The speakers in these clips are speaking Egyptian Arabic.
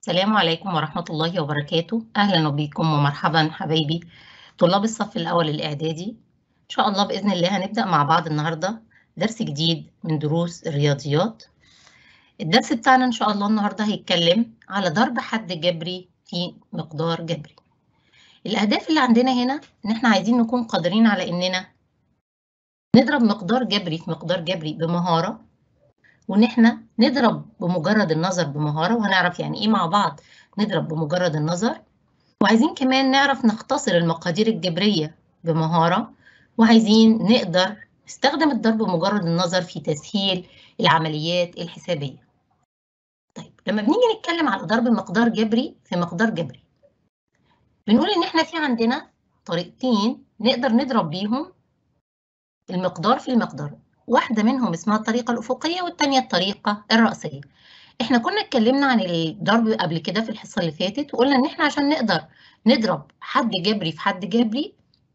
السلام عليكم ورحمة الله وبركاته أهلا بكم ومرحبا حبايبي طلاب الصف الأول الإعدادي إن شاء الله بإذن الله هنبدأ مع بعض النهاردة درس جديد من دروس الرياضيات الدرس بتاعنا إن شاء الله النهاردة هيتكلم على ضرب حد جبري في مقدار جبري الأهداف اللي عندنا هنا إن إحنا عايزين نكون قادرين على إننا نضرب مقدار جبري في مقدار جبري بمهارة وإن إحنا نضرب بمجرد النظر بمهارة وهنعرف يعني إيه مع بعض نضرب بمجرد النظر وعايزين كمان نعرف نختصر المقادير الجبرية بمهارة وعايزين نقدر نستخدم الضرب بمجرد النظر في تسهيل العمليات الحسابية. طيب لما بنيجي نتكلم على ضرب مقدار جبري في مقدار جبري بنقول إن إحنا في عندنا طريقتين نقدر نضرب بيهم المقدار في المقدار واحدة منهم اسمها الطريقة الأفقية والتانية الطريقة الرأسية. احنا كنا اتكلمنا عن الضرب قبل كده في الحصة اللي فاتت وقلنا ان احنا عشان نقدر نضرب حد جبري في حد جبري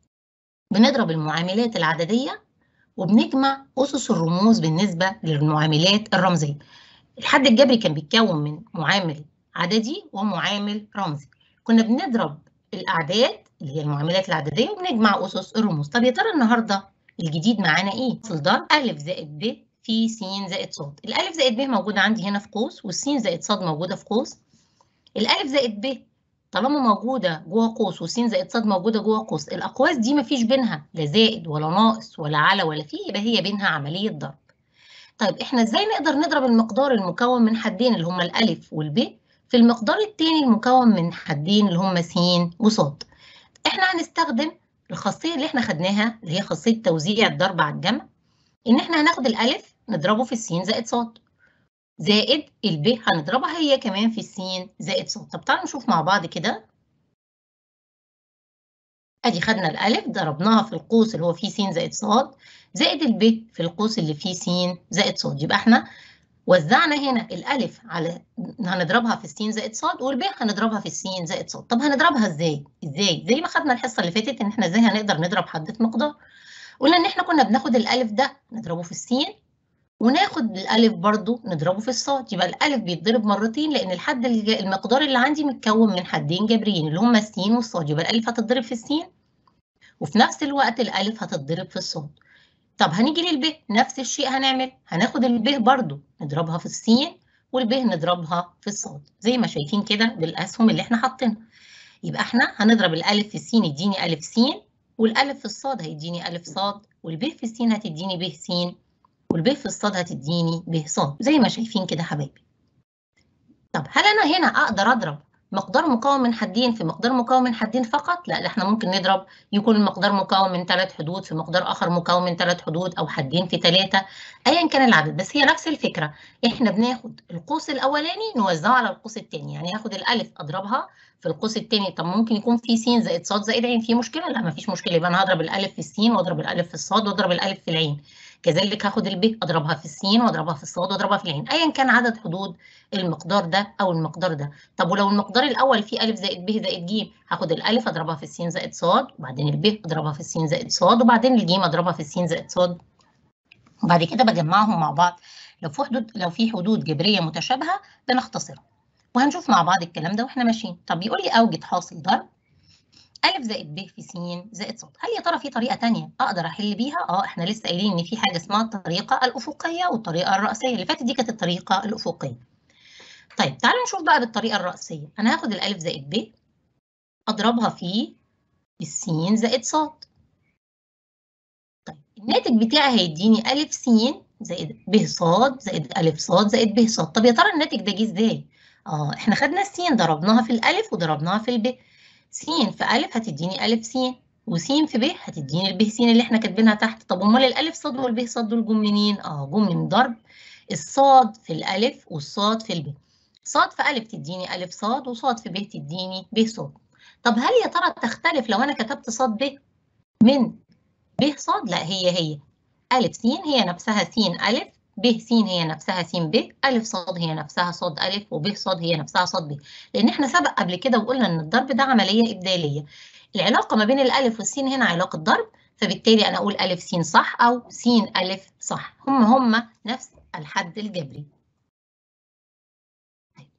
بنضرب المعاملات العددية وبنجمع أسس الرموز بالنسبة للمعاملات الرمزية. الحد الجبري كان بيتكون من معامل عددي ومعامل رمزي. كنا بنضرب الأعداد اللي هي المعاملات العددية وبنجمع أسس الرموز. طب يا ترى النهارده الجديد معانا ايه؟ في الضرب أ زائد ب في س زائد ص. الألف زائد ب موجودة عندي هنا في قوس والسين زائد ص موجودة في قوس. الألف زائد ب طالما موجودة جوه قوس والسين زائد ص موجودة جوه قوس، الأقواس دي مفيش بينها لا زائد ولا ناقص ولا على ولا في يبقى هي بينها عملية ضرب. طيب احنا ازاي نقدر نضرب المقدار المكون من حدين اللي هما الألف والب في المقدار التاني المكون من حدين اللي هما س وص. احنا هنستخدم الخاصية اللي احنا خدناها اللي هي خاصية توزيع الضرب على الجمع إن احنا هناخد الألف نضربه في السين زائد ص زائد الب هنضربها هي كمان في السين زائد ص طب تعالوا نشوف مع بعض كده ادي خدنا الألف ضربناها في القوس اللي هو فيه س زائد ص زائد الب في القوس اللي فيه س زائد ص يبقى احنا وزعنا هنا الألف على هنضربها في السين زائد ص والب هنضربها في السين زائد ص طب هنضربها ازاي؟ ازاي؟ زي ما خدنا الحصة اللي فاتت ان احنا ازاي هنقدر نضرب حد في مقدار قلنا ان احنا كنا بناخد الألف ده نضربه في السين وناخد الألف برضو نضربه في الصاد يبقى الألف بيتضرب مرتين لأن الحد المقدار اللي عندي متكون من حدين جبريين اللي هما السين والصاد يبقى الألف هتتضرب في السين وفي نفس الوقت الألف هتتضرب في الصاد طب هنيجي للب نفس الشيء هنعمل هناخد الب برضو نضربها في السين والب نضربها في الصاد زي ما شايفين كده بالأسهم اللي احنا حاطينها يبقى احنا هنضرب الألف في السين يديني ألف س والألف في الصاد هيديني ألف صاد والب في السين هتديني ب س والب في الصاد هتديني ب ص زي ما شايفين كده حبايبي طب هل أنا هنا أقدر أضرب مقدار مكون من حدين في مقدار مكون من حدين فقط؟ لا احنا ممكن نضرب يكون المقدار مكون من ثلاث حدود في مقدار آخر مكون من ثلاث حدود أو حدين في ثلاثة أيا كان العدد بس هي نفس الفكرة احنا بناخد القوس الأولاني نوزعه على القوس الثاني يعني هاخد الألف أضربها في القوس الثاني طب ممكن يكون في س زائد ص زائد عين في مشكلة؟ لا مفيش مشكلة يبقى أنا هضرب الألف في السين وأضرب الألف في الصاد وأضرب الألف في العين كذلك هاخد الب اضربها في السين واضربها في الصاد واضربها في العين ايا كان عدد حدود المقدار ده او المقدار ده طب ولو المقدار الاول فيه الف زائد ب زائد ج هاخد الالف اضربها في السين زائد صاد وبعدين الب اضربها في السين زائد صاد وبعدين الجيم اضربها في السين زائد صاد وبعد كده بجمعهم مع بعض لو في حدود لو في حدود جبريه متشابهه بنختصرها وهنشوف مع بعض الكلام ده واحنا ماشيين طب يقول لي اوجد حاصل ضرب أ زائد ب في س زائد ص، هل يا ترى في طريقة تانية أقدر أحل بيها؟ آه إحنا لسه قايلين إن في حاجة اسمها الطريقة الأفقية والطريقة الرأسية، اللي فاتت دي كانت الطريقة الأفقية. طيب تعالوا نشوف بقى بالطريقة الرأسية، أنا هاخد الألف زائد ب أضربها في السين زائد ص. طيب الناتج بتاعي هيديني ألف س زائد ب ص زائد ألف ص زائد ب ص، طب يا ترى الناتج ده جه إزاي؟ آه إحنا خدنا السين ضربناها في الألف وضربناها في الب. س في أ هتديني أ س وس في ب هتديني الب س اللي احنا كاتبينها تحت طب امال الألف صاد والب صاد دول جم منين؟ اه جم من ضرب الصاد في الألف والصاد في الب صاد في أ تديني أ صاد وصاد في ب تديني ب صاد طب هل يا ترى تختلف لو أنا كتبت صاد ب من ب صاد؟ لا هي هي أ س هي نفسها س أ ب س هي نفسها س ب أ ص هي نفسها ص أ وب ص هي نفسها ص ب لأن احنا سبق قبل كده وقلنا إن الضرب ده عملية إبدالية العلاقة ما بين الألف والسين هنا علاقة ضرب فبالتالي أنا أقول أ س صح أو س أ صح هم هم نفس الحد الجبري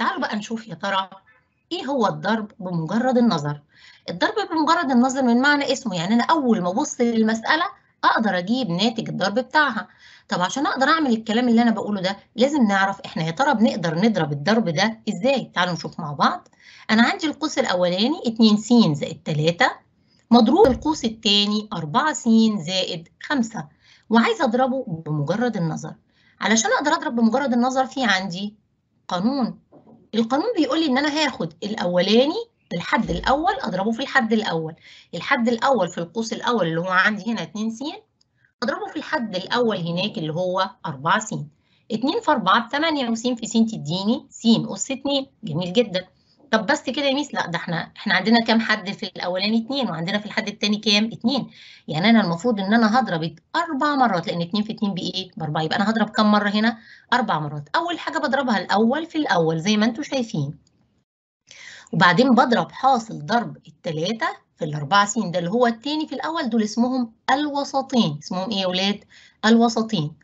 تعالوا بقى نشوف يا ترى إيه هو الضرب بمجرد النظر؟ الضرب بمجرد النظر من معنى اسمه يعني أنا أول ما أبص للمسألة أقدر أجيب ناتج الضرب بتاعها. طب عشان أقدر أعمل الكلام اللي أنا بقوله ده لازم نعرف إحنا يا ترى بنقدر نضرب الضرب ده إزاي؟ تعالوا نشوف مع بعض. أنا عندي القوس الأولاني 2 س زائد 3 مضروب القوس الثاني 4 س زائد 5 وعايزة أضربه بمجرد النظر. علشان أقدر أضرب بمجرد النظر في عندي قانون القانون بيقول لي ان انا هاخد الاولاني الحد الاول اضربه في الحد الاول الحد الاول في القوس الاول اللي هو عندي هنا 2 س اضربه في الحد الاول هناك اللي هو 4 س 2 في 4 ب 8 وس في س تديني س اس 2 جميل جدا طب بس كده يا ميس لا ده احنا احنا عندنا كام حد في الاولاني 2 وعندنا في الحد الثاني كام 2 يعني انا المفروض ان انا هضرب اربع مرات لان 2 في 2 بايه ب 4 يبقى انا هضرب كام مره هنا اربع مرات اول حاجه بضربها الاول في الاول زي ما انتم شايفين وبعدين بضرب حاصل ضرب الثلاثه في الاربعه س ده اللي هو الثاني في الاول دول اسمهم الوسطين اسمهم ايه يا اولاد الوسطين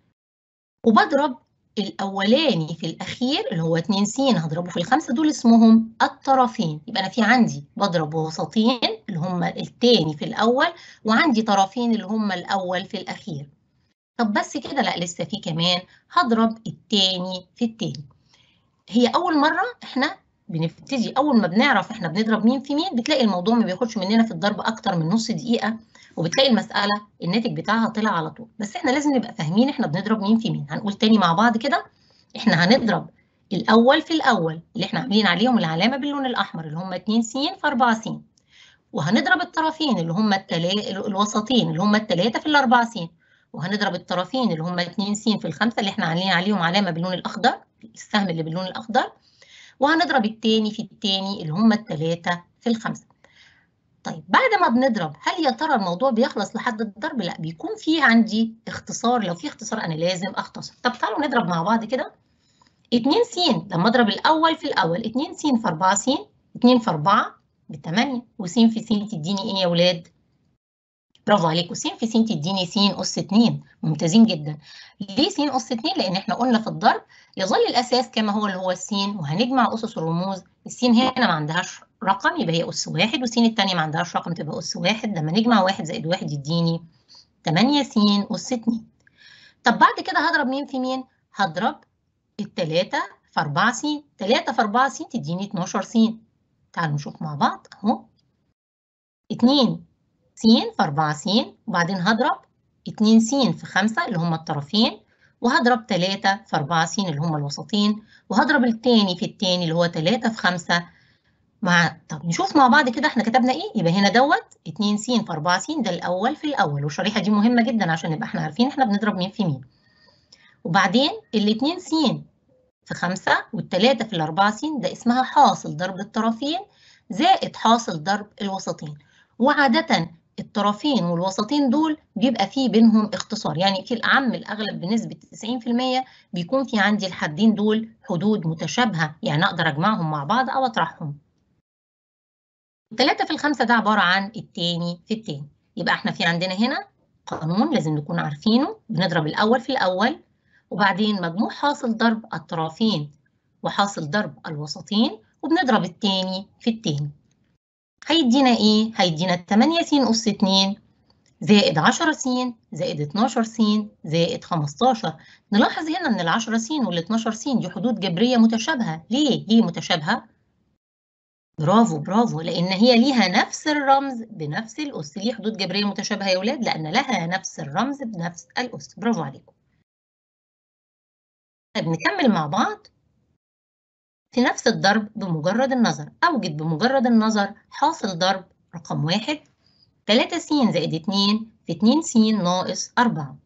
وبضرب الاولاني في الاخير اللي هو 2 س هضربه في الخمسه دول اسمهم الطرفين يبقى انا في عندي بضرب وسطين اللي هم الثاني في الاول وعندي طرفين اللي هم الاول في الاخير طب بس كده لا لسه في كمان هضرب الثاني في الثاني هي اول مره احنا بنبتدي اول ما بنعرف احنا بنضرب مين في مين بتلاقي الموضوع ما بياخدش مننا في الضرب اكتر من نص دقيقه وبتلاقي المساله الناتج بتاعها طلع على طول بس احنا لازم نبقى فاهمين احنا بنضرب مين في مين هنقول تاني مع بعض كده احنا هنضرب الاول في الاول اللي احنا عاملين عليهم العلامه باللون الاحمر اللي هم 2 س في 4 س وهنضرب الطرفين اللي هم التلا... الوسطين اللي هم الثلاثه في الاربعه س وهنضرب الطرفين اللي هم 2 س في الخمسه اللي احنا عاملين عليهم علامه باللون الاخضر السهم اللي باللون الاخضر وهنضرب التاني في التاني اللي هم الثلاثه في الخمسه طيب بعد ما بنضرب هل يا ترى الموضوع بيخلص لحد الضرب؟ لا بيكون في عندي اختصار لو في اختصار انا لازم اختصر طب تعالوا نضرب مع بعض كده 2 س لما اضرب الاول في الاول 2 س في 4 س 2 في 4 ب 8 وس في س تديني ايه يا ولاد؟ برافو عليكم س في س تديني س اس 2 ممتازين جدا ليه س اس 2 لان احنا قلنا في الضرب يظل الاساس كما هو اللي هو السين وهنجمع اسس الرموز السين هنا ما عندهاش رقم يبقى هي اس واحد والسين الثانيه ما عندهاش رقم تبقى اس واحد لما نجمع واحد زائد واحد يديني 8 س اس 2 طب بعد كده هضرب مين في مين؟ هضرب التلاتة في 4 س 3 في 4 س تديني 12 س تعالوا نشوف مع بعض اهو 2 س في 4 س وبعدين هضرب 2 س في 5 اللي هم الطرفين وهضرب 3 في 4 س اللي هم الوسطين وهضرب التاني في التاني اللي هو 3 في 5 مع طب نشوف مع بعض كده احنا كتبنا ايه يبقى هنا دوت 2 س في 4 س ده الاول في الاول والشريحه دي مهمه جدا عشان نبقى احنا عارفين احنا بنضرب مين في مين وبعدين ال2 س في 5 والثلاثه في الاربعه س ده اسمها حاصل ضرب الطرفين زائد حاصل ضرب الوسطين وعاده الطرفين والوسطين دول بيبقى فيه بينهم اختصار يعني في الأعم الأغلب بنسبة 90% بيكون في عندي الحدين دول حدود متشابهة يعني أقدر أجمعهم مع بعض أو أطرحهم التلاتة في الخمسة ده عبارة عن التاني في التاني يبقى احنا في عندنا هنا قانون لازم نكون عارفينه بنضرب الأول في الأول وبعدين مجموع حاصل ضرب الطرفين وحاصل ضرب الوسطين وبنضرب التاني في التاني هيدينا ايه؟ هيدينا 8 س أس 2 زائد 10 س زائد 12 س زائد 15 نلاحظ هنا ان ال 10 س وال 12 س دي حدود جبرية متشابهة ليه؟ ليه متشابهة؟ برافو برافو لأن هي ليها نفس الرمز بنفس الأس ليه حدود جبرية متشابهة يا ولاد؟ لأن لها نفس الرمز بنفس الأس برافو عليكم طيب نكمل مع بعض في نفس الضرب بمجرد النظر أوجد بمجرد النظر حاصل ضرب رقم واحد 3 س زائد 2 في 2 س ناقص 4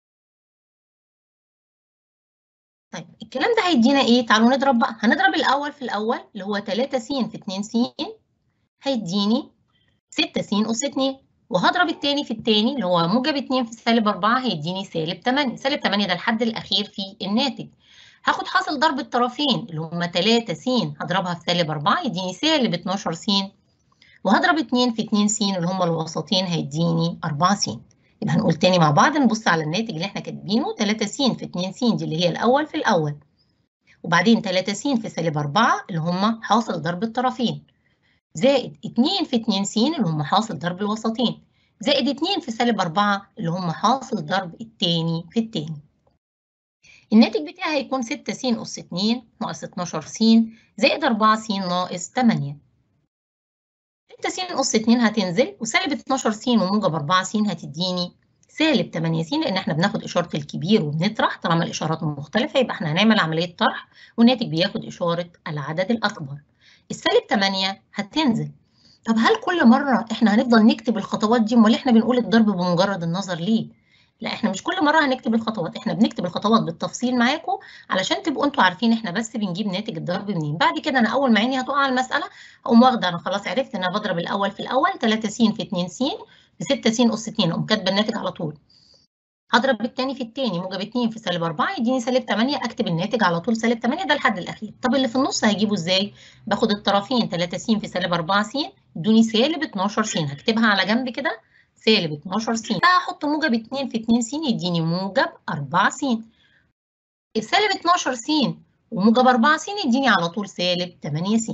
طيب الكلام ده هيدينا ايه؟ تعالوا نضرب بقى هنضرب الأول في الأول اللي هو 3 س في 2 س هيديني 6 س أس 2 وهضرب التاني في التاني اللي هو موجب 2 في سالب 4 هيديني سالب 8 سالب 8 ده الحد الأخير في الناتج هاخد حاصل ضرب الطرفين اللي هما 3 س هضربها في سالب 4 يديني سالب 12 س وهضرب 2 في 2 س اللي هما الوسطين هيديني 4 س يبقى هنقول تاني مع بعض نبص على الناتج اللي احنا كاتبينه 3 س في 2 س دي اللي هي الأول في الأول وبعدين 3 س في سالب 4 اللي هم حاصل ضرب الطرفين زائد 2 في 2 س اللي هم حاصل ضرب الوسطين زائد 2 في سالب 4 اللي هم حاصل ضرب التاني في التاني الناتج بتاعي هيكون 6 س أس 2 ناقص 12 س زائد 4 س ناقص 8 6 س أس 2 هتنزل وسالب 12 س وموجب 4 س هتديني سالب 8 س لأن احنا بناخد إشارة الكبير وبنطرح طالما الإشارات مختلفة يبقى احنا هنعمل عملية طرح والناتج بياخد إشارة العدد الأكبر. السالب 8 هتنزل. طب هل كل مرة احنا هنفضل نكتب الخطوات دي امال احنا بنقول الضرب بمجرد النظر ليه؟ لا احنا مش كل مرة هنكتب الخطوات احنا بنكتب الخطوات بالتفصيل معاكم علشان تبقوا انتوا عارفين احنا بس بنجيب ناتج الضرب منين بعد كده انا اول ما عيني هتقع على المسألة اقوم واخدة انا خلاص عرفت ان انا بضرب الاول في الاول 3 س في 2 س في 6 س أس 2 اقوم كاتبة الناتج على طول هضرب التاني في التاني موجب 2 في سالب 4 يديني سالب 8 اكتب الناتج على طول سالب 8 ده الحد الاخير طب اللي في النص هجيبه ازاي باخد الطرفين 3 س في سالب 4 س يدوني سالب 12 س هكتبها على جنب كده سالب 12 س هحط موجب 2 في 2 س يديني موجب 4 س السالب 12 س وموجب 4 س يديني على طول سالب 8 س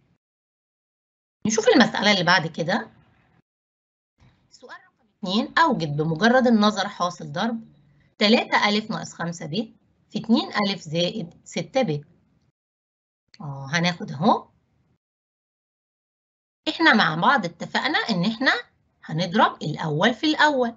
نشوف المسألة اللي بعد كده سؤال رقم 2 أوجد بمجرد النظر حاصل ضرب 3 أ ناقص 5 ب في 2 أ زائد 6 ب اه هناخد اهو احنا مع بعض اتفقنا ان احنا هنضرب الأول في الأول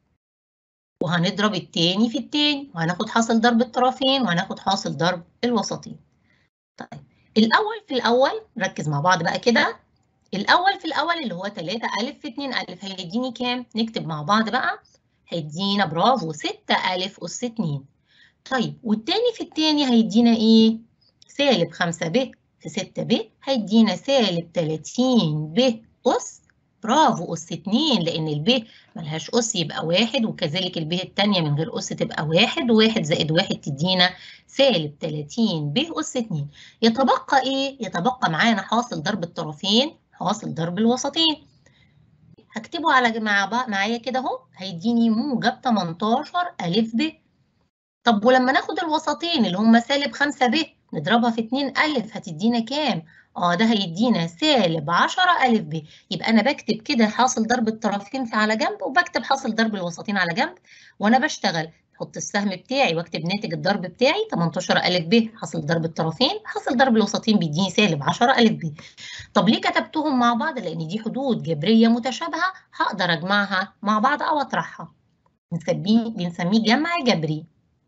وهنضرب التاني في التاني وهناخد حاصل ضرب الطرفين وهناخد حاصل ضرب الوسطين. طيب الأول في الأول ركز مع بعض بقى كده الأول في الأول اللي هو 3 أ في 2 أ هيديني كام؟ نكتب مع بعض بقى هيدينا برافو 6 أ أس 2 طيب والتاني في التاني هيدينا إيه؟ سالب 5 ب في 6 ب هيدينا سالب 30 ب أس برافو أس 2 لأن الب ملهاش أس يبقى واحد وكذلك الب التانية من غير أس تبقى واحد وواحد زائد واحد تدينا سالب 30 ب أس 2 يتبقى إيه؟ يتبقى معانا حاصل ضرب الطرفين حاصل ضرب الوسطين هكتبه على مع معايا كده اهو هيديني موجب 18 أ ب طب ولما ناخد الوسطين اللي هم سالب 5 ب نضربها في 2 أ هتدينا كام؟ اه ده هيدينا سالب 10 أ ب يبقى أنا بكتب كده حاصل ضرب الطرفين على جنب وبكتب حاصل ضرب الوسطين على جنب وأنا بشتغل احط السهم بتاعي واكتب ناتج الضرب بتاعي 18 أ ب حاصل ضرب الطرفين حاصل ضرب الوسطين بيديني سالب 10 أ ب طب ليه كتبتهم مع بعض لأن دي حدود جبرية متشابهة هقدر أجمعها مع بعض أو أطرحها بنسميه بنسميه جمع جبري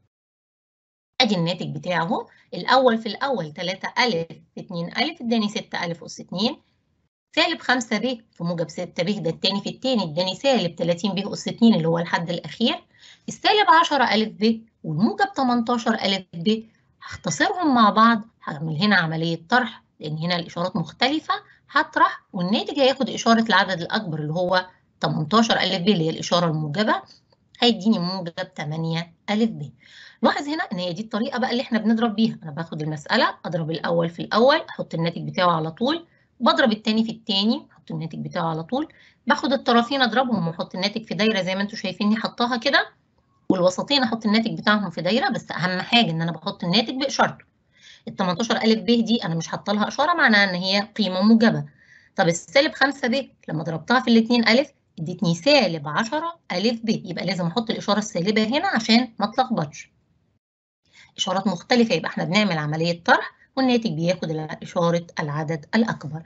ادي الناتج بتاعه اهو الاول في الاول 3 أ في 2 أ اداني 6 أ أس 2 سالب 5 ب في موجب 6 ب ده التاني في التاني اداني سالب 30 ب أس 2 اللي هو الحد الأخير السالب 10 أ ب والموجب 18 أ ب هختصرهم مع بعض هعمل هنا عملية طرح لأن هنا الإشارات مختلفة هطرح والناتج هياخد إشارة العدد الأكبر اللي هو 18 أ ب اللي هي الإشارة الموجبة هيديني موجب 8 أ ب لاحظ هنا ان هي دي الطريقه بقى اللي احنا بنضرب بيها انا باخد المساله اضرب الاول في الاول احط الناتج بتاعه على طول بضرب التاني في التاني احط الناتج بتاعه على طول باخد الطرفين اضربهم واحط الناتج في دايره زي ما انتم شايفيني حطاها كده والوسطين احط الناتج بتاعهم في دايره بس اهم حاجه ان انا بحط الناتج باشارته ال 18 ا ب دي انا مش حاطه لها اشاره معناها ان هي قيمه موجبه طب السالب 5 ب لما ضربتها في الاثنين ا ادتني سالب 10 ا ب يبقى لازم احط الاشاره السالبه هنا عشان ما اتلخبطش إشارات مختلفة يبقى احنا بنعمل عملية طرح والناتج بياخد إشارة العدد الأكبر.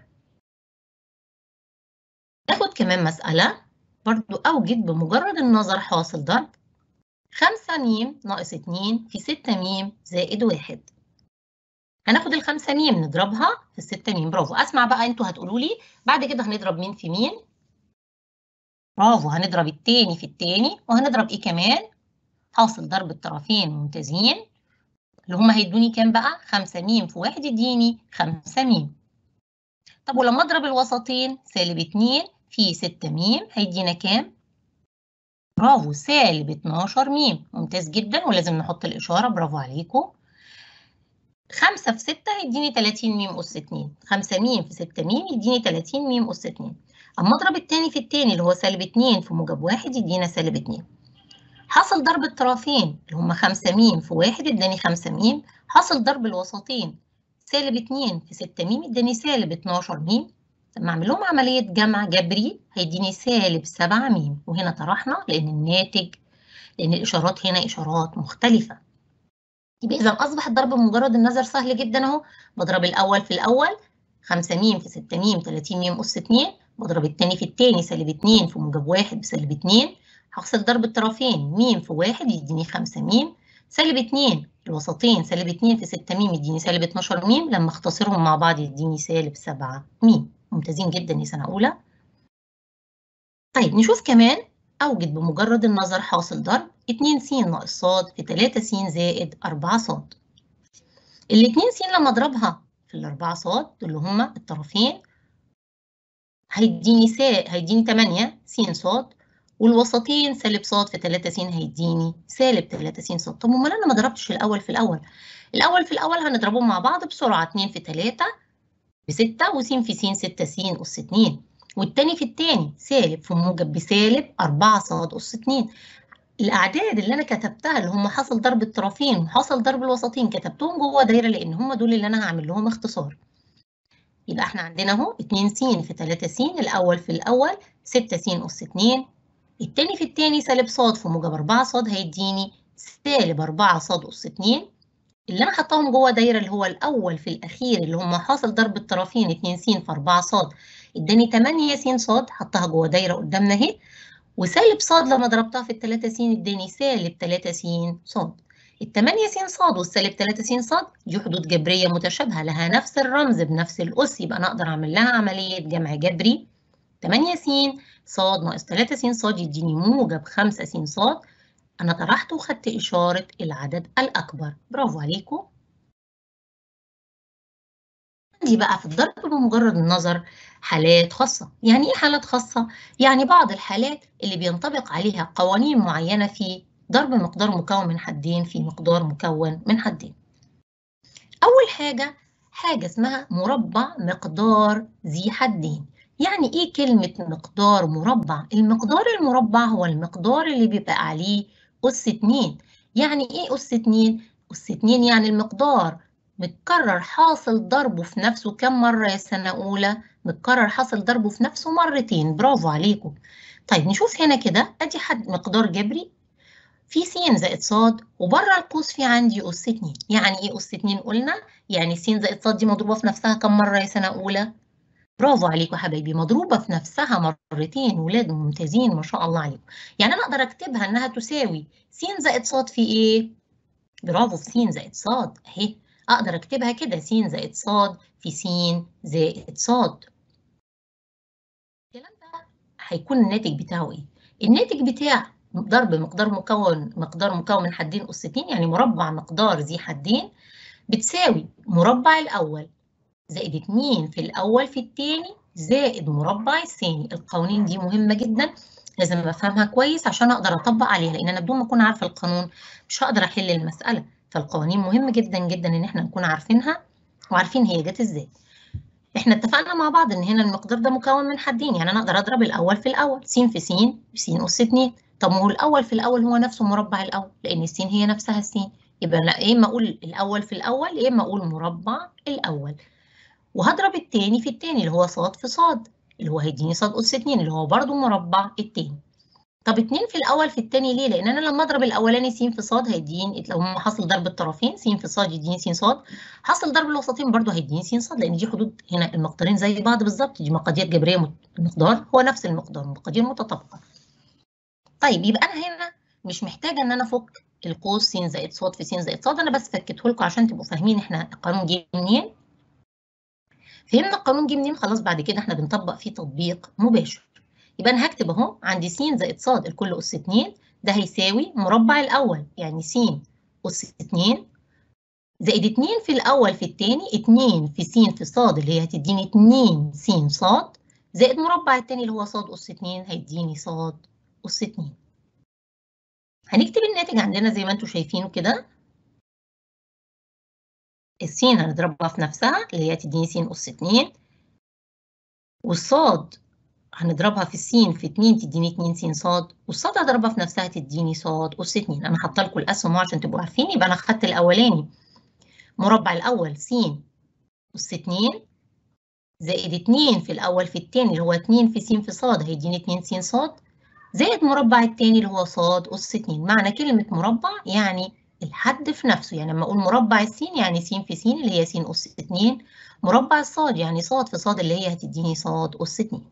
ناخد كمان مسألة برضو أوجد بمجرد النظر حاصل ضرب 5 م ناقص 2 في 6 م زائد 1 هناخد ال 5 م نضربها في ال 6 م برافو اسمع بقى انتوا هتقولوا لي بعد كده هنضرب مين في مين برافو هنضرب التاني في التاني وهنضرب ايه كمان حاصل ضرب الطرفين ممتازين اللي هما هيدوني كام بقى 5 م في 1 يديني 5 م طب ولما اضرب الوسطين سالب 2 في 6 م هيدينا كام برافو سالب 12 م ممتاز جدا ولازم نحط الإشارة برافو عليكم 5 في 6 هيديني 30 م أس 2 5 م في 6 م يديني 30 م أس 2 أما أضرب التاني في التاني اللي هو سالب 2 في موجب 1 يدينا سالب 2 حاصل ضرب الطرفين اللي هم 5 م في 1 اداني 5 م حاصل ضرب الوسطين سالب 2 في 6 م اداني سالب 12 م لما اعمل لهم عمليه جمع جبري هيديني سالب 7 م وهنا طرحنا لان الناتج لان الاشارات هنا اشارات مختلفه يبقى اذا اصبح الضرب بمجرد النظر سهل جدا اهو بضرب الاول في الاول 5 م في 6 م 30 م اس 2 بضرب الثاني في الثاني سالب 2 في موجب 1 بسالب 2 هحصل ضرب الطرفين م في 1 يديني 5 م سالب 2 الوسطين سالب 2 في 6 م يديني سالب 12 م لما اختصرهم مع بعض يديني سالب 7 م ممتازين جدا يا سنه اولى طيب نشوف كمان اوجد بمجرد النظر حاصل ضرب 2 س ناقص ص في 3 س زائد 4 ص ال 2 س لما اضربها في ال 4 ص اللي هما الطرفين هيديني سا هيديني 8 س ص والوسطين سالب ص في 3 س هيديني سالب 3 س ص طب امال انا ما ضربتش الاول في الاول الاول في الاول هنضربهم مع بعض بسرعه 2 في 3 ب 6 وس في س 6 س اس 2 والتاني في التاني سالب في موجب بسالب 4 ص اس 2 الاعداد اللي انا كتبتها اللي هم حاصل ضرب الطرفين وحاصل ضرب الوسطين كتبتهم جوه دايره لان هم دول اللي انا هعمل لهم اختصار يبقى احنا عندنا اهو 2 س في 3 س الاول في الاول 6 س اس 2 التاني في التاني سالب ص في موجب 4 ص هيديني سالب 4 ص اس 2 اللي انا حطاهم جوه دايره اللي هو الاول في الاخير اللي هم حاصل ضرب الطرفين 2 س في 4 ص اداني 8 س ص حطها جوه دايره قدامنا اهي وسالب ص لما ضربتها في ال 3 س اداني سالب 3 س ص ال 8 س ص والسالب 3 س ص دي حدود جبريه متشابهه لها نفس الرمز بنفس الاس يبقى انا اقدر اعمل لها عمليه جمع جبري 8 س ص ناقص 3 س ص يديني موجب 5 س ص انا طرحت وخدت اشاره العدد الاكبر برافو عليكم عندي بقى في الضرب بمجرد النظر حالات خاصة يعني إيه حالات خاصة؟ يعني بعض الحالات اللي بينطبق عليها قوانين معينة في ضرب مقدار مكون من حدين في مقدار مكون من حدين أول حاجة حاجة اسمها مربع مقدار ذي حدين يعني إيه كلمة مقدار مربع؟ المقدار المربع هو المقدار اللي بيبقى عليه أس 2 يعني إيه أس 2؟ أس 2 يعني المقدار متكرر حاصل ضربه في نفسه كم مرة يا سنة أولى؟ متكرر حاصل ضربه في نفسه مرتين برافو عليكم طيب نشوف هنا كده أدي حد مقدار جبري في س زائد ص وبره القوس في عندي أس 2 يعني إيه أس 2 قلنا؟ يعني س زائد ص دي مضروبة في نفسها كم مرة يا سنة أولى؟ برافو عليكم حبايبي مضروبة في نفسها مرتين ولاد ممتازين ما شاء الله عليكم يعني أنا أقدر أكتبها إنها تساوي س زائد ص في إيه؟ برافو في س زائد ص أهي أقدر أكتبها كده س زائد ص في س زائد ص الكلام ده هيكون الناتج بتاعه إيه؟ الناتج بتاع ضرب مقدار مكون مقدار مكون من حدين أس 2 يعني مربع مقدار ذي حدين بتساوي مربع الأول زائد 2 في الأول في الثاني زائد مربع الثاني القوانين دي مهمة جدا لازم أفهمها كويس عشان أقدر أطبق عليها لأن أنا بدون ما أكون عارفة القانون مش هقدر أحل المسألة فالقوانين مهم جدا جدا إن إحنا نكون عارفينها وعارفين هي جت إزاي إحنا اتفقنا مع بعض إن هنا المقدار ده مكون من حدين يعني أنا أقدر أضرب الأول في الأول س في س س أس 2 طب ما هو الأول في الأول هو نفسه مربع الأول لأن السين هي نفسها السين يبقى لا يا إما أقول الأول في الأول يا إما أقول مربع الأول وهضرب التاني في التاني اللي هو ص في ص اللي هو هيديني ص أس 2 اللي هو برضو مربع التاني طب 2 في الأول في التاني ليه؟ لأن أنا لما أضرب الأولاني س في ص هيديني لو هم حصل ضرب الطرفين س في ص يديني س ص حصل ضرب الوسطين برضو هيديني س ص لأن دي حدود هنا المقدارين زي بعض بالظبط دي مقادير جبرية المقدار هو نفس المقدار مقادير متطابقة طيب يبقى أنا هنا مش محتاجة إن أنا أفك القوس س زائد ص في س زائد ص أنا بس فكيته لكم عشان تبقوا فاهمين إحنا القانون جه منين فهمنا القانون جه منين خلاص بعد كده احنا بنطبق فيه تطبيق مباشر يبقى انا هكتب اهو عندي س زائد ص الكل اس 2 ده هيساوي مربع الاول يعني س اس 2 زائد 2 في الاول في الثاني 2 في س في ص اللي هي هتديني 2 س ص زائد مربع الثاني اللي هو ص اس 2 هيديني ص اس 2 هنكتب الناتج عندنا زي ما انتم شايفينه كده السين هنضربها في نفسها اللي هي تديني س أس 2 والصاد هنضربها في السين في 2 تديني 2 س ص والصاد هضربها في نفسها تديني ص أس 2 أنا حاطة لكم الأسهم عشان تبقوا عارفين يبقى أنا خدت الأولاني مربع الأول س أس 2 زائد 2 في الأول في التاني اللي هو 2 في س في ص هيديني 2 س ص زائد مربع التاني اللي هو ص أس 2 معنى كلمة مربع يعني الحد في نفسه يعني لما أقول مربع السين يعني س في س اللي هي س أس 2 مربع الصاد يعني ص في ص اللي هي هتديني ص أس 2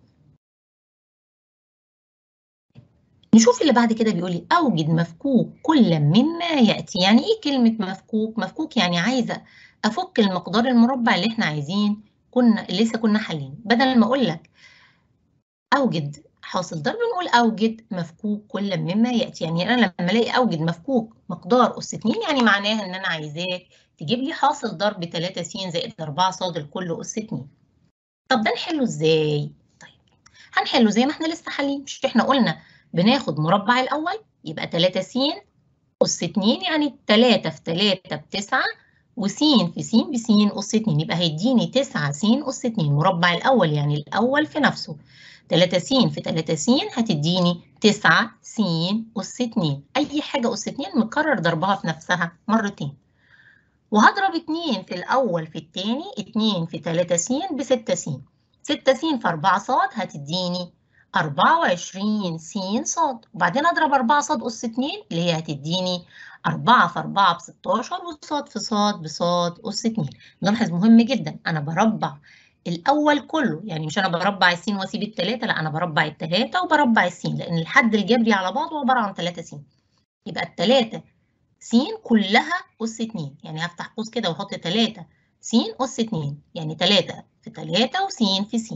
نشوف اللي بعد كده بيقول لي أوجد مفكوك كل مما يأتي يعني إيه كلمة مفكوك؟ مفكوك يعني عايزة أفك المقدار المربع اللي إحنا عايزين كنا لسه كنا حالين بدل ما أقول لك أوجد حاصل ضرب نقول أوجد مفكوك كل مما يأتي يعني أنا لما ألاقي أوجد مفكوك مقدار أس 2 يعني معناها إن أنا عايزاك تجيب لي حاصل ضرب 3 س زائد 4 ص الكل أس 2 طب ده نحله إزاي؟ طيب هنحله زي ما إحنا لسه حالين مش إحنا قلنا بناخد مربع الأول يبقى 3 س أس 2 يعني 3 في 3 ب 9 وس في س بس أس 2 يبقى هيديني 9 س أس 2 مربع الأول يعني الأول في نفسه 3 س في 3 س هتديني 9 س أس 2 أي حاجة أس 2 مكرر ضربها في نفسها مرتين وهضرب 2 في الأول في الثاني 2 في 3 س ب 6 س 6 س في 4 ص هتديني 24 س ص وبعدين اضرب 4 ص اس 2 اللي هي هتديني 4 في 4 ب 16 وصاد في صاد بصاد اس 2 نلاحظ مهم جدا انا بربع الاول كله يعني مش انا بربع السين واسيب الثلاثه لا انا بربع الثلاثه وبربع السين لان الحد الجبري على بعضه عباره عن 3 س يبقى الثلاثه س كلها اس 2 يعني هفتح قوس كده واحط 3 س اس 2 يعني 3 في 3 وس في س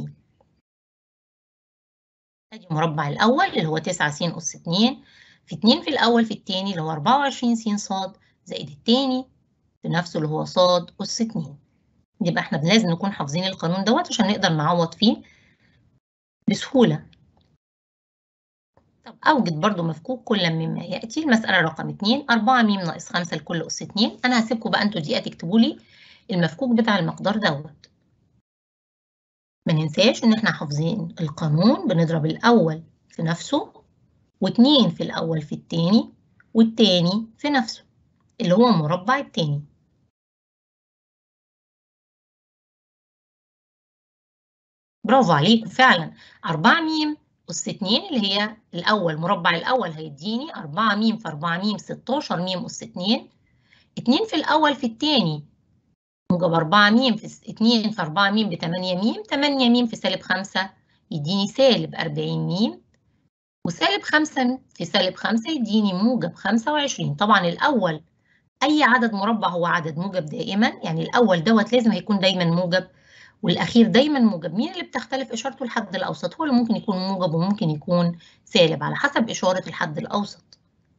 ادي المربع الاول اللي هو 9 س اس 2 في 2 في الاول في الثاني اللي هو 24 س ص زائد الثاني في نفسه اللي هو ص اس 2 يبقى احنا لازم نكون حافظين القانون دوت عشان نقدر نعوض فيه بسهوله طب اوجد برضو مفكوك كل مما ياتي المساله رقم 2 4 م ناقص 5 لكل اس 2 انا هسيبكم بقى انتوا دقيقه تكتبوا لي المفكوك بتاع المقدار دوت ما ننساش ان احنا حافظين القانون بنضرب الاول في نفسه واتنين في الاول في التاني والتاني في نفسه اللي هو مربع التاني برافو عليكم فعلا 4 م أس 2 اللي هي الأول مربع الأول هيديني 4 م في 4 م 16 م أس 2 2 في الأول في التاني موجب 4 م في 2 في 4 م ب 8 م 8 م في سالب 5 يديني سالب 40 م وسالب 5 في سالب 5 يديني موجب 25 طبعا الأول أي عدد مربع هو عدد موجب دائما يعني الأول دوت لازم هيكون دايما موجب والأخير دايما موجب مين اللي بتختلف إشارته الحد الأوسط هو اللي ممكن يكون موجب وممكن يكون سالب على حسب إشارة الحد الأوسط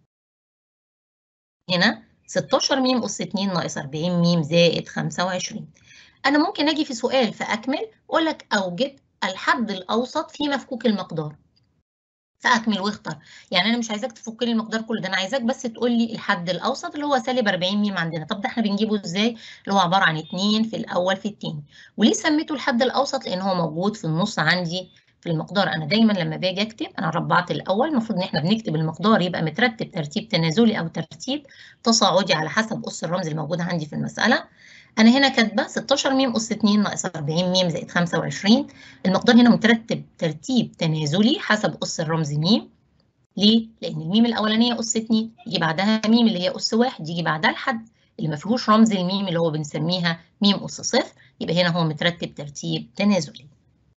هنا 16 م أس 2 ناقص 40 م زائد 25 أنا ممكن أجي في سؤال فأكمل أقول لك أوجد الحد الأوسط في مفكوك المقدار فأكمل واختر يعني أنا مش عايزاك تفك لي المقدار كله ده أنا عايزاك بس تقول لي الحد الأوسط اللي هو سالب 40 م عندنا طب ده إحنا بنجيبه إزاي اللي هو عبارة عن 2 في الأول في التاني وليه سميته الحد الأوسط لأن هو موجود في النص عندي في المقدار انا دايما لما باجي اكتب انا ربعت الاول المفروض ان احنا بنكتب المقدار يبقى مترتب ترتيب تنازلي او ترتيب تصاعدي على حسب اس الرمز الموجود عندي في المساله انا هنا كاتبه 16 م اس 2 ناقص 40 م زائد 25 المقدار هنا مترتب ترتيب تنازلي حسب اس الرمز م ليه؟ لان الميم الاولانيه اس 2 يجي بعدها م اللي هي اس 1 يجي بعدها الحد اللي ما فيهوش رمز الميم اللي هو بنسميها م اس صفر يبقى هنا هو مترتب ترتيب تنازلي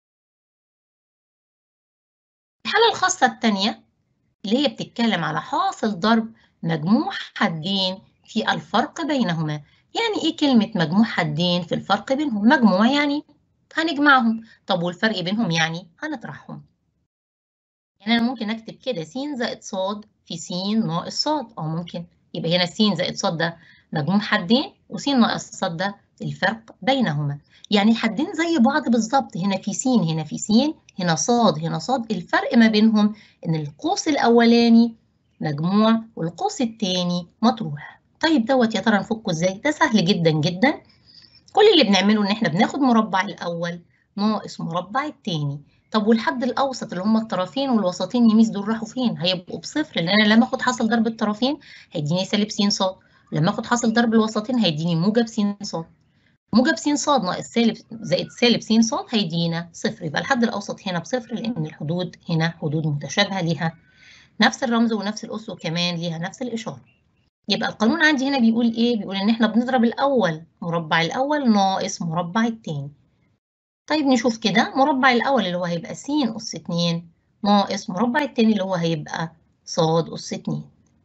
الحالة الخاصة الثانية اللي هي بتتكلم على حاصل ضرب مجموع حدين في الفرق بينهما يعني ايه كلمة مجموع حدين في الفرق بينهم مجموع يعني هنجمعهم طب والفرق بينهم يعني هنطرحهم يعني أنا ممكن أكتب كده س زائد ص في س ناقص ص أو ممكن يبقى هنا س زائد ص ده مجموع حدين وس ناقص ص ده الفرق بينهما يعني الحدين زي بعض بالظبط هنا في س هنا في س هنا صاد هنا صاد الفرق ما بينهم ان القوس الاولاني مجموع والقوس الثاني مطروح طيب دوت يا ترى نفكه ازاي ده سهل جدا جدا كل اللي بنعمله ان احنا بناخد مربع الاول ناقص مربع الثاني طب والحد الأوسط اللي هم الطرفين والوسطين يميز دول راحوا فين؟ هيبقوا بصفر لأن أنا لما آخد حاصل ضرب الطرفين هيديني سالب س ص لما آخد حاصل ضرب الوسطين هيديني موجب س ص موجب س ص ناقص سالب زائد سالب س ص هيدينا صفر يبقى الحد الأوسط هنا بصفر لأن الحدود هنا حدود متشابهة ليها نفس الرمز ونفس الأس وكمان ليها نفس الإشارة يبقى القانون عندي هنا بيقول إيه؟ بيقول إن إحنا بنضرب الأول مربع الأول ناقص مربع التاني طيب نشوف كده مربع الأول اللي هو هيبقى س أس 2 ناقص مربع التاني اللي هو هيبقى ص أس 2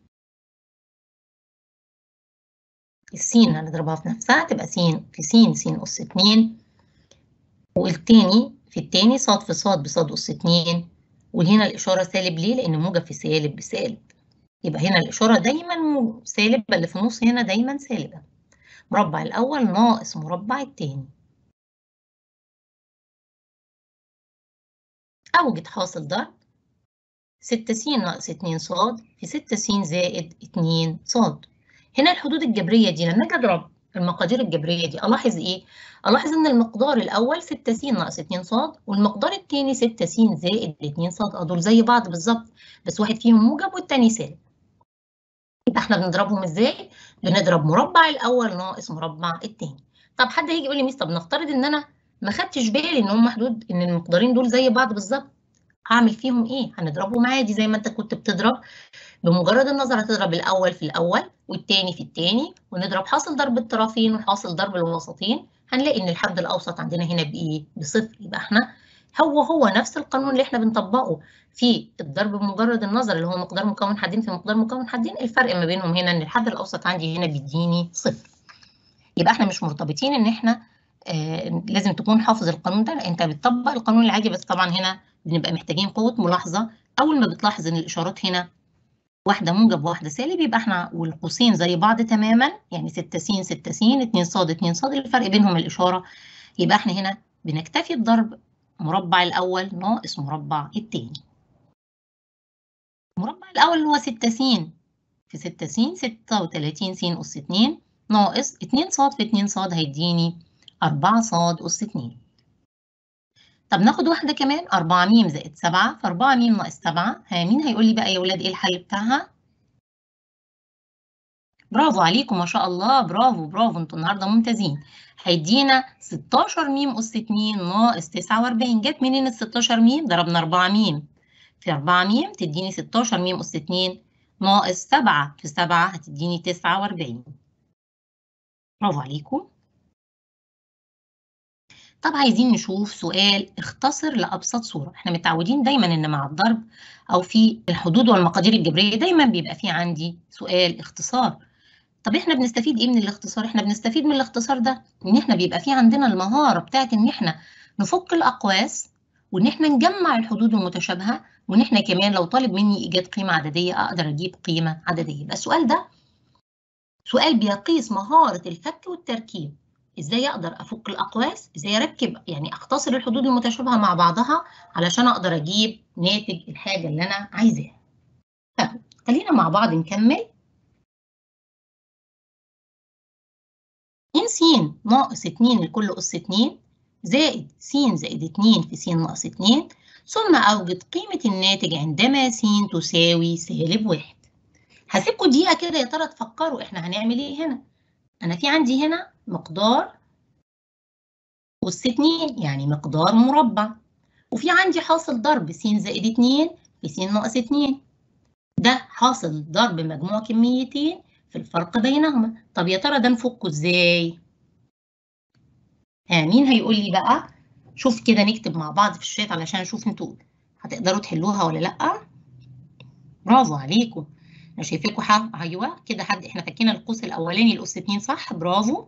السين هنضربها في نفسها تبقى س في س س أس 2 والتاني في التاني ص في ص بص أس 2 وهنا الإشارة سالب ليه؟ لأن موجب في سالب بسالب يبقى هنا الإشارة دايما سالب اللي في النص هنا دايما سالبة مربع الأول ناقص مربع التاني أوجد حاصل ضرب 6 س ناقص 2 ص في 6 س زائد 2 ص هنا الحدود الجبرية دي لما أجي أضرب المقادير الجبرية دي ألاحظ إيه؟ ألاحظ إن المقدار الأول 6 س ناقص 2 ص والمقدار الثاني 6 س زائد 2 ص دول زي بعض بالظبط بس واحد فيهم موجب والتاني سالب يبقى إحنا بنضربهم إزاي؟ بنضرب مربع الأول ناقص مربع الثاني طب حد هيجي يقول لي ميس طب نفترض إن أنا ما خدتش بالي ان هم حدود ان المقدارين دول زي بعض بالظبط هعمل فيهم ايه هنضربهم عادي زي ما انت كنت بتضرب بمجرد النظر هتضرب الاول في الاول والتاني في التاني ونضرب حاصل ضرب الطرفين وحاصل ضرب الوسطين هنلاقي ان الحد الاوسط عندنا هنا بايه بصفر يبقى احنا هو هو نفس القانون اللي احنا بنطبقه في الضرب بمجرد النظر اللي هو مقدار مكون حدين في مقدار مكون حدين الفرق ما بينهم هنا ان الحد الاوسط عندي هنا بيديني صفر يبقى احنا مش مرتبطين ان احنا آه لازم تكون حافظ القانون ده انت بتطبق القانون العادي بس طبعا هنا بنبقى محتاجين قوه ملاحظه اول ما بتلاحظ ان الاشارات هنا واحده موجب وواحده سالب يبقى احنا والقوسين زي بعض تماما يعني 6 س 6 س 2 ص 2 ص الفرق بينهم الاشاره يبقى احنا هنا بنكتفي بضرب مربع الاول ناقص مربع الثاني المربع الاول اللي هو 6 س في 6 س 36 س اس 2 ناقص 2 ص في 2 ص هيديني 4 ص أس 2 طب ناخد واحدة كمان 4 م زائد 7 ف 4 م ناقص 7 ها مين هيقول لي بقى يا ولاد إيه الحل بتاعها؟ برافو عليكم ما شاء الله برافو برافو انتوا النهارده ممتازين هيدينا 16 م أس 2 ناقص 49 جت منين ال 16 م؟ ضربنا 4 م في 4 م تديني 16 م أس 2 ناقص 7 في 7 هتديني 49 برافو عليكم طب عايزين نشوف سؤال اختصر لأبسط صورة احنا متعودين دايما ان مع الضرب او في الحدود والمقادير الجبرية دايما بيبقى في عندي سؤال اختصار طب احنا بنستفيد ايه من الاختصار احنا بنستفيد من الاختصار ده ان احنا بيبقى في عندنا المهارة بتاعت ان احنا نفك الاقواس وان احنا نجمع الحدود المتشابهة وان احنا كمان لو طالب مني ايجاد قيمة عددية اقدر اجيب قيمة عددية يبقى السؤال ده سؤال بيقيس مهارة الفك والتركيب ازاي اقدر افك الاقواس ازاي اركب يعني اختصر الحدود المتشابهه مع بعضها علشان اقدر اجيب ناتج الحاجه اللي انا عايزاها طب خلينا مع بعض نكمل ان س ناقص 2 لكل اس 2 زائد س زائد 2 في س ناقص 2 ثم اوجد قيمه الناتج عندما س تساوي سالب 1 هسيبكم دقيقه كده يا ترى تفكروا احنا هنعمل ايه هنا انا في عندي هنا مقدار أس 2 يعني مقدار مربع وفي عندي حاصل ضرب س زائد 2 في س ناقص 2 ده حاصل ضرب مجموع كميتين في الفرق بينهما طب يا ترى ده نفكه ازاي؟ ها مين هيقول لي بقى؟ شوف كده نكتب مع بعض في الشات علشان اشوف انتوا هتقدروا تحلوها ولا لأ؟ برافو عليكم انا شايفاكم حق ايوه كده حد احنا فكينا القوس الاولاني الاس 2 صح برافو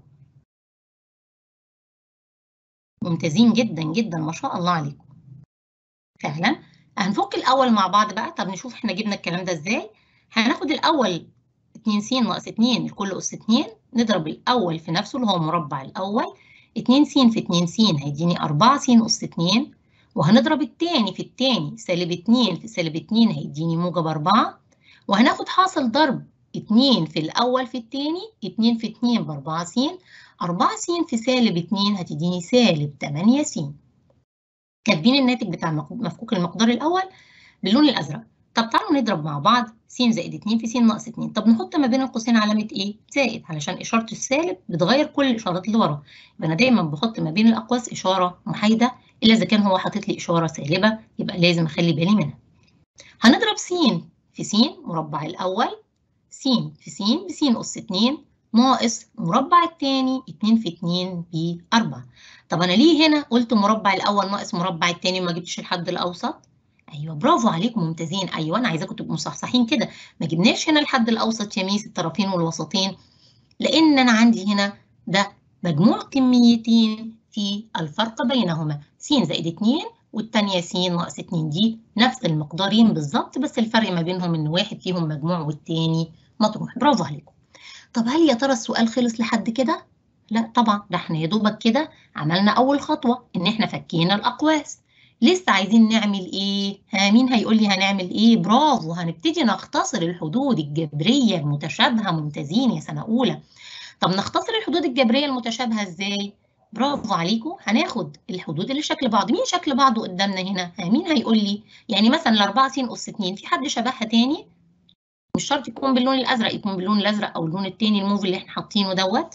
ممتازين جدا جدا ما شاء الله عليكم فعلا هنفك الاول مع بعض بقى طب نشوف احنا جبنا الكلام ده ازاي هناخد الاول 2 س ناقص 2 لكل اس 2 نضرب الاول في نفسه اللي هو مربع الاول 2 س في 2 س هيديني 4 س اس 2 وهنضرب الثاني في الثاني سالب 2 في سالب 2 هيديني موجب 4 وهناخد حاصل ضرب 2 في الأول في الثاني 2 في 2 ب 4 س 4 س في سالب 2 هتديني سالب 8 س كاتبين الناتج بتاع مفكوك المقدار الاول باللون الازرق طب تعالوا نضرب مع بعض س زائد 2 في س ناقص 2 طب نحط ما بين القوسين علامه ايه زائد علشان اشاره السالب بتغير كل الاشارات اللي ورا يبقى انا دايما بحط ما بين الاقواس اشاره محايده الا اذا كان هو حاطط لي اشاره سالبه يبقى لازم اخلي بالي منها هنضرب س في س مربع الاول س في س بس أس 2 ناقص مربع الثاني 2 في 2 ب 4 طب انا ليه هنا قلت مربع الاول ناقص مربع الثاني وما جبتش الحد الاوسط ايوه برافو عليكم ممتازين ايوه انا عايزاكم تبقوا مصحصحين كده ما جبناش هنا الحد الاوسط يا ميس الطرفين والوسطين لان انا عندي هنا ده مجموع كميتين في الفرق بينهما س زائد 2 والثانيه س ناقص 2 دي نفس المقدارين بالظبط بس الفرق ما بينهم ان واحد فيهم مجموع والتاني مطروح برافو عليكم طب هل يا ترى السؤال خلص لحد كده لا طبعا ده احنا يا دوبك كده عملنا اول خطوه ان احنا فكينا الاقواس لسه عايزين نعمل ايه ها مين هيقول لي هنعمل ايه برافو هنبتدي نختصر الحدود الجبريه المتشابهه ممتازين يا سنه اولى طب نختصر الحدود الجبريه المتشابهه ازاي برافو عليكم هناخد الحدود اللي شكل بعض مين شكل بعضه قدامنا هنا ها مين هيقول لي يعني مثلا الأربعة س أس 2 في حد شبهها تاني مش شرط يكون باللون الازرق يكون باللون الازرق او اللون التاني الموف اللي احنا حاطينه دوت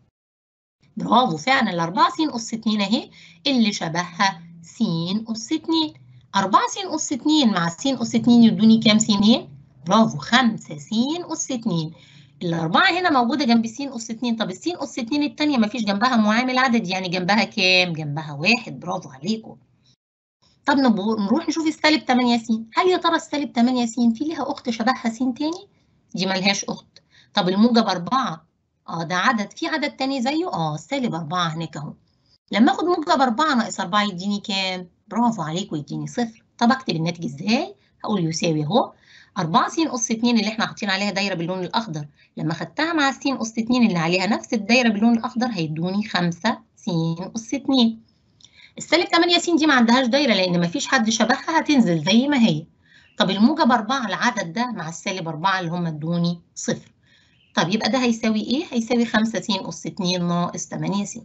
برافو فعلا الأربعة س أس 2 اهي اللي شبهها س أس 2 4 س أس 2 مع س أس 2 يدوني كام س هنا؟ برافو 5 س أس 2 الأربعة هنا موجودة جنب س أس 2 طب الس أس 2 التانية مفيش جنبها معامل عدد يعني جنبها كام؟ جنبها واحد برافو عليكم طب نروح نشوف السالب 8 س هل يا ترى السالب 8 س في ليها أخت شبهها س تاني؟ دي ملهاش أخت طب الموجب 4 اه ده عدد في عدد تاني زيه اه سالب 4 هناك اهو لما اخد موجب 4 ناقص 4 يديني كام؟ برافو عليكم يديني صفر طب اكتب الناتج ازاي؟ هقول يساوي اهو 4 س أس 2 اللي احنا حاطين عليها دايرة باللون الأخضر لما خدتها مع س أس 2 اللي عليها نفس الدايرة باللون الأخضر هيدوني 5 س أس 2 السالب 8 س دي ما عندهاش دايرة لأن ما فيش حد شبهها هتنزل زي ما هي طب الموجب 4 العدد ده مع السالب 4 اللي هم ادوني صفر طب يبقى ده هيساوي ايه؟ هيساوي 5 س أس 2 ناقص 8 س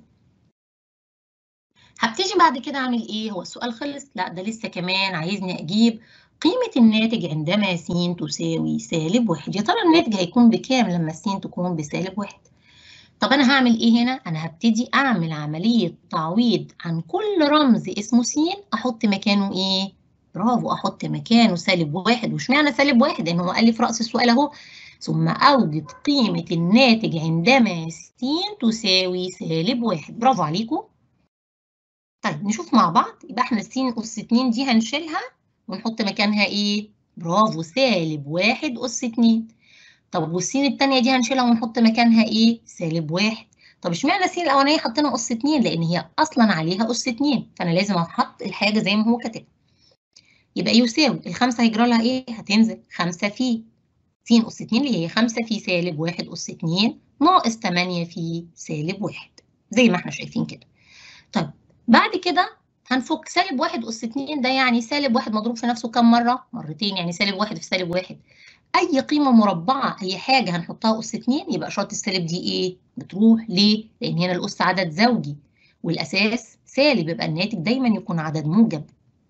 هبتدي بعد كده اعمل ايه؟ هو السؤال خلص؟ لا ده لسه كمان عايزني اجيب قيمة الناتج عندما س تساوي سالب واحد، يا ترى الناتج هيكون بكام لما س تكون بسالب واحد؟ طب أنا هعمل إيه هنا؟ أنا هبتدي أعمل عملية تعويض عن كل رمز اسمه س أحط مكانه إيه؟ برافو أحط مكانه سالب واحد، واشمعنى سالب واحد؟ لأن هو قال لي في رأس السؤال أهو ثم أوجد قيمة الناتج عندما س تساوي سالب واحد، برافو عليكم. طيب نشوف مع بعض يبقى احنا س أس 2 دي هنشيلها ونحط مكانها ايه؟ برافو سالب واحد أس 2 طب والسين التانية دي هنشيلها ونحط مكانها ايه؟ سالب واحد طب اشمعنى السين الأولانية حطينا أس 2 لأن هي أصلا عليها أس 2 فأنا لازم أحط الحاجة زي ما هو كاتب يبقى يساوي الخمسة هيجرى لها ايه؟ هتنزل 5 في س أس 2 اللي هي 5 في سالب واحد أس 2 ناقص 8 في سالب واحد زي ما احنا شايفين كده طيب بعد كده هنفك سالب واحد أس 2 ده يعني سالب واحد مضروب في نفسه كام مرة؟ مرتين يعني سالب واحد في سالب واحد. أي قيمة مربعة أي حاجة هنحطها أس 2 يبقى إشارة السالب دي إيه؟ بتروح ليه؟ لأن هنا الأس عدد زوجي والأساس سالب يبقى الناتج دايما يكون عدد موجب.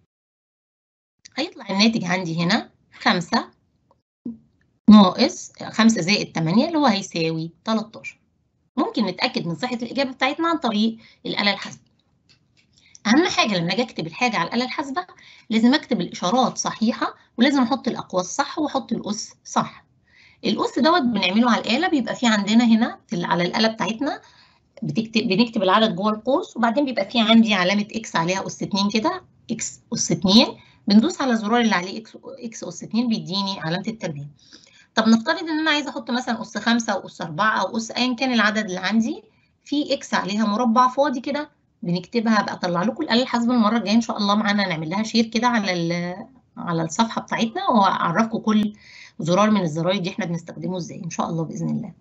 هيطلع الناتج عندي هنا 5 ناقص 5 زائد 8 اللي هو هيساوي 13. ممكن نتأكد من صحة الإجابة بتاعتنا عن طريق الآلة الحاسبة. اهم حاجه لما اجي اكتب الحاجه على الاله الحاسبه لازم اكتب الاشارات صحيحه ولازم احط الاقواس صح واحط الاس صح الاس دوت بنعمله على الاله بيبقى في عندنا هنا في على الاله بتاعتنا بتكتب بنكتب العدد جوه القوس وبعدين بيبقى في عندي علامه اكس عليها اس 2 كده اكس اس 2 بندوس على الزرار اللي عليه اكس اكس اس 2 بيديني علامه التربيع طب نفترض ان انا عايزه احط مثلا اس 5 او اس 4 او اس ايا كان العدد اللي عندي في اكس عليها مربع فاضي كده بنكتبها هبقى اطلع لكم الاله الحاسبه المره الجايه ان شاء الله معانا نعمل لها شير كده على على الصفحه بتاعتنا واعرفكم كل زرار من الزراير دي احنا بنستخدمه ازاي ان شاء الله باذن الله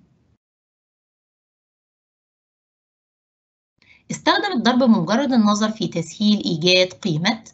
استخدم الضرب بمجرد النظر في تسهيل ايجاد قيمه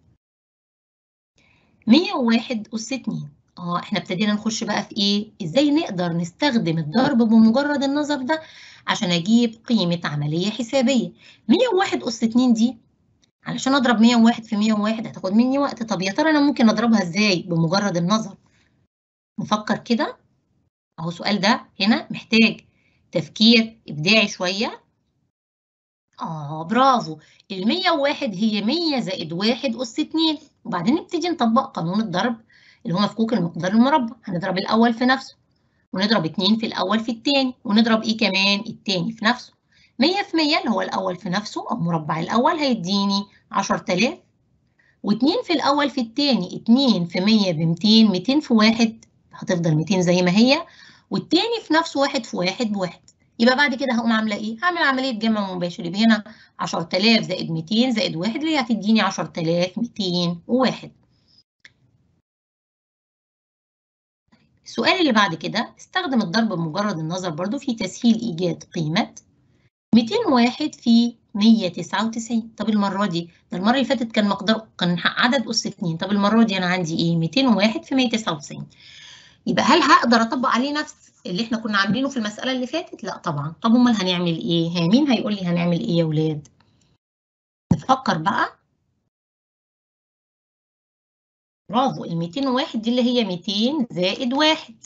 101 اس 2 اه احنا ابتدينا نخش بقى في ايه ازاي نقدر نستخدم الضرب بمجرد النظر ده عشان اجيب قيمه عمليه حسابيه 101 اس 2 دي علشان اضرب 101 في 101 هتاخد مني وقت طب يا ترى انا ممكن اضربها ازاي بمجرد النظر نفكر كده اهو السؤال ده هنا محتاج تفكير ابداعي شويه اه برافو ال 101 هي 100 زائد 1 اس 2 وبعدين نبتدي نطبق قانون الضرب اللي هو مفكوك المقدار المربع هنضرب الاول في نفسه ونضرب 2 في الاول في الثاني ونضرب ايه كمان الثاني في نفسه 100 في 100 اللي هو الاول في نفسه او مربع الاول هيديني 10000 و2 في الاول في الثاني 2 في 100 ب 200 200 في 1 هتفضل 200 زي ما هي والتاني في نفسه 1 في 1 بواحد يبقى بعد كده هقوم عامله ايه؟ هعمل عمليه جمع مباشر يبقى هنا 10000 زائد 200 زائد 1 اللي هي هتديني 10201 السؤال اللي بعد كده استخدم الضرب بمجرد النظر برضو في تسهيل إيجاد قيمة 201 في 199 طب المرة دي ده المرة اللي فاتت كان مقدار كان عدد أس 2 طب المرة دي أنا عندي إيه 201 في 199 يبقى هل هقدر أطبق عليه نفس اللي إحنا كنا عاملينه في المسألة اللي فاتت؟ لا طبعا طب أمال هنعمل إيه؟ ها مين هيقول لي هنعمل إيه يا ولاد؟ نفكر بقى برافو ال 201 دي اللي هي 200 زائد 1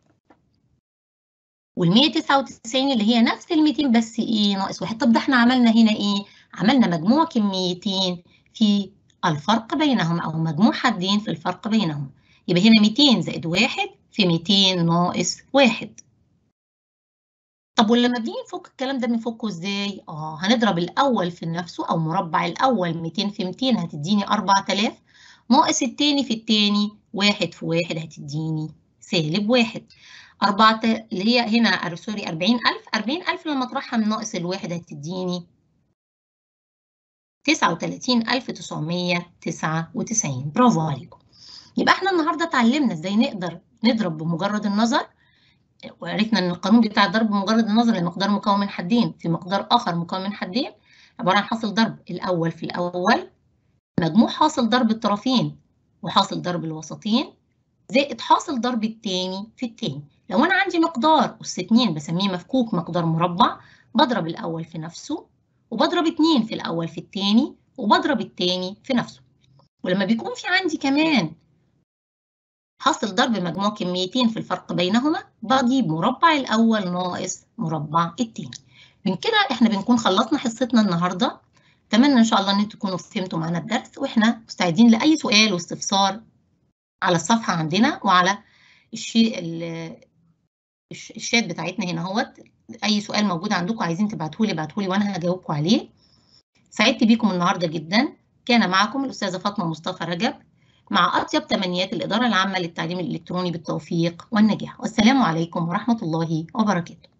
وال 199 اللي هي نفس ال 200 بس ايه ناقص 1 طب ده احنا عملنا هنا ايه؟ عملنا مجموع كميتين في الفرق بينهم او مجموع حدين في الفرق بينهم يبقى هنا 200 زائد 1 في 200 ناقص 1 طب ولما بنيجي نفك الكلام ده بنفكه ازاي؟ اه هنضرب الاول في نفسه او مربع الاول 200 في 200 هتديني 4000 ناقص التاني في التاني واحد في واحد هتديني سالب واحد أربعة اللي هي هنا سوري أربعين ألف أربعين ألف لما أطرحها من ناقص الواحد هتديني تسعة وتلاتين ألف تسعمية تسعة وتسعين برافو عليكم يبقى احنا النهاردة اتعلمنا ازاي نقدر نضرب بمجرد النظر وعرفنا ان القانون بتاع الضرب بمجرد النظر لمقدار مكون من حدين في مقدار آخر مكون من حدين عبارة عن حاصل ضرب الأول في الأول مجموع حاصل ضرب الطرفين وحاصل ضرب الوسطين زائد حاصل ضرب التاني في التاني لو أنا عندي مقدار أس 2 بسميه مفكوك مقدار مربع بضرب الأول في نفسه وبضرب 2 في الأول في التاني وبضرب التاني في نفسه ولما بيكون في عندي كمان حاصل ضرب مجموع كميتين في الفرق بينهما بجيب مربع الأول ناقص مربع التاني من كده احنا بنكون خلصنا حصتنا النهارده اتمنى ان شاء الله ان انتوا تكونوا فهمتوا معانا الدرس واحنا مستعدين لاي سؤال واستفسار على الصفحه عندنا وعلى الشيء الشات بتاعتنا هنا اهوت اي سؤال موجود عندكم عايزين تبعتوه لي ابعتوه لي وانا هجاوبكم عليه سعدت بيكم النهارده جدا كان معكم الاستاذه فاطمه مصطفى رجب مع اطيب تمنيات الاداره العامه للتعليم الالكتروني بالتوفيق والنجاح والسلام عليكم ورحمه الله وبركاته